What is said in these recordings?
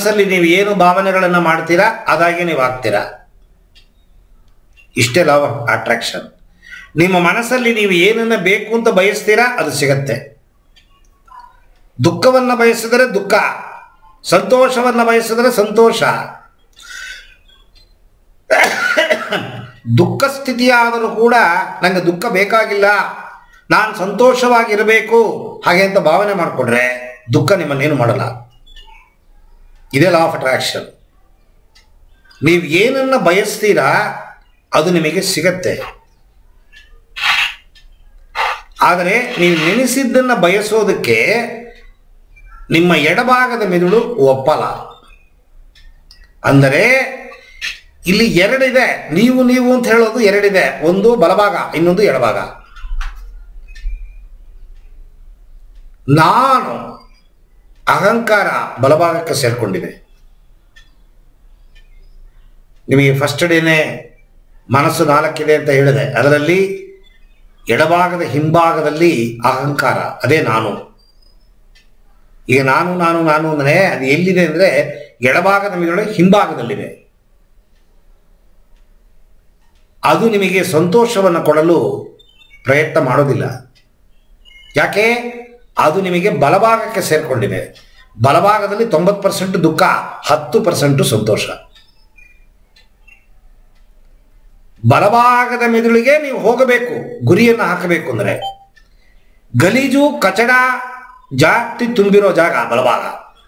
ಮನಸ್ಸಲ್ಲಿ ನೀವು ಏನು ಭಾವನೆಗಳನ್ನು ಮಾಡ್ತೀರಾ ಅದಾಗಿ ನೀವು ಆಗ್ತೀರಾ ಇಷ್ಟೇ ಲವ್ ಆಫ್ ಅಟ್ರಾಕ್ಷನ್ ನಿಮ್ಮ ಮನಸ್ಸಲ್ಲಿ ನೀವು ಏನನ್ನ ಬೇಕು ಅಂತ ಬಯಸ್ತೀರಾ ಅದು ಸಿಗತ್ತೆ ದುಃಖವನ್ನು ಬಯಸಿದರೆ ದುಃಖ ಸಂತೋಷವನ್ನು ಬಯಸಿದರೆ ಸಂತೋಷ ದುಃಖ ಸ್ಥಿತಿಯಾದರೂ ಕೂಡ ನನಗೆ ದುಃಖ ಬೇಕಾಗಿಲ್ಲ ನಾನು ಸಂತೋಷವಾಗಿರಬೇಕು ಹಾಗೆ ಅಂತ ಭಾವನೆ ಮಾಡಿಕೊಂಡ್ರೆ ದುಃಖ ನಿಮ್ಮನ್ನೇನು ಮಾಡಲ್ಲ ಇದೇ ಲಾ ಆಫ್ ಅಟ್ರಾಕ್ಷನ್ ನೀವು ಏನನ್ನ ಬಯಸ್ತೀರಾ ಅದು ನಿಮಗೆ ಸಿಗತ್ತೆ ಆದರೆ ನೀವು ನೆನೆಸಿದ್ದನ್ನು ಬಯಸೋದಕ್ಕೆ ನಿಮ್ಮ ಎಡಭಾಗದ ಮೆದುಳು ಒಪ್ಪಲ್ಲ ಅಂದರೆ ಇಲ್ಲಿ ಎರಡಿದೆ ನೀವು ನೀವು ಅಂತ ಹೇಳೋದು ಎರಡಿದೆ ಒಂದು ಬಲಭಾಗ ಇನ್ನೊಂದು ಎಡಭಾಗ ನಾನು ಅಹಂಕಾರ ಬಲಭಾಗಕ್ಕೆ ಸೇರ್ಕೊಂಡಿದೆ ನಿಮಗೆ ಫಸ್ಟ್ ಡೇನೆ ಮನಸ್ಸು ನಾಲ್ಕಿದೆ ಅಂತ ಹೇಳಿದೆ ಅದರಲ್ಲಿ ಎಡಭಾಗದ ಹಿಂಭಾಗದಲ್ಲಿ ಅಹಂಕಾರ ಅದೇ ನಾನು ಈಗ ನಾನು ನಾನು ನಾನು ಅಂದರೆ ಅದು ಎಲ್ಲಿದೆ ಅಂದರೆ ಎಡಭಾಗದ ಮೇಲೆ ಹಿಂಭಾಗದಲ್ಲಿದೆ ಅದು ನಿಮಗೆ ಸಂತೋಷವನ್ನು ಕೊಡಲು ಪ್ರಯತ್ನ ಮಾಡೋದಿಲ್ಲ ಯಾಕೆ ಅದು ನಿಮಗೆ ಬಲಭಾಗಕ್ಕೆ ಸೇರಿಕೊಂಡಿದೆ ಬಲಭಾಗದಲ್ಲಿ ತೊಂಬತ್ತು ಪರ್ಸೆಂಟ್ ದುಃಖ ಹತ್ತು ಪರ್ಸೆಂಟು ಸಂತೋಷ ಬಲಭಾಗದ ಮೆದುಳಿಗೆ ನೀವು ಹೋಗಬೇಕು ಗುರಿಯನ್ನು ಹಾಕಬೇಕು ಅಂದರೆ ಗಲೀಜು ಕಚಡ ಜಾಸ್ತಿ ತುಂಬಿರೋ ಜಾಗ ಬಲಭಾಗ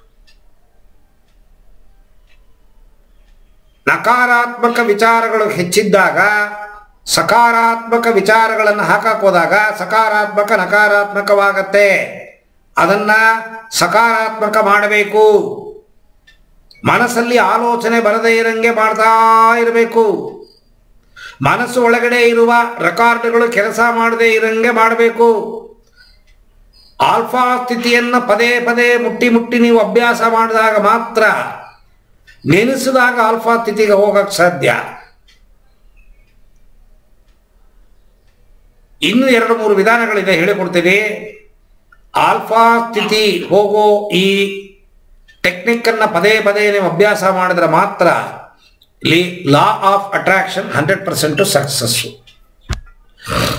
ನಕಾರಾತ್ಮಕ ವಿಚಾರಗಳು ಹೆಚ್ಚಿದ್ದಾಗ ಸಕಾರಾತ್ಮಕ ವಿಚಾರಗಳನ್ನು ಹಾಕಕ್ ಹೋದಾಗ ಸಕಾರಾತ್ಮಕ ನಕಾರಾತ್ಮಕವಾಗತ್ತೆ ಅದನ್ನ ಸಕಾರಾತ್ಮಕ ಮಾಡಬೇಕು ಮನಸ್ಸಲ್ಲಿ ಆಲೋಚನೆ ಬರದೇ ಇರಂಗೆ ಮಾಡ್ತಾ ಇರಬೇಕು ಮನಸ್ಸು ಒಳಗಡೆ ಇರುವ ರೆಕಾರ್ಡ್ಗಳು ಕೆಲಸ ಮಾಡದೇ ಇರಂಗೆ ಮಾಡಬೇಕು ಆಲ್ಫಾ ಸ್ಥಿತಿಯನ್ನು ಪದೇ ಪದೇ ಮುಟ್ಟಿ ಮುಟ್ಟಿ ನೀವು ಅಭ್ಯಾಸ ಮಾಡಿದಾಗ ಮಾತ್ರ ನೆನೆಸಿದಾಗ ಆಲ್ಫಾ ಸ್ಥಿತಿಗೆ ಹೋಗಕ್ಕೆ ಸಾಧ್ಯ ಇನ್ನು ಎರಡು ಮೂರು ವಿಧಾನಗಳಿದೆ ಹೇಳಿಕೊಡ್ತೀನಿ ಆಲ್ಫಾ ಸ್ಥಿತಿ ಹೋಗೋ ಈ ಟೆಕ್ನಿಕ್ಕನ್ನು ಪದೇ ಪದೇ ನೀವು ಅಭ್ಯಾಸ ಮಾಡಿದ್ರೆ ಮಾತ್ರ ಇಲ್ಲಿ law of attraction hundred percent success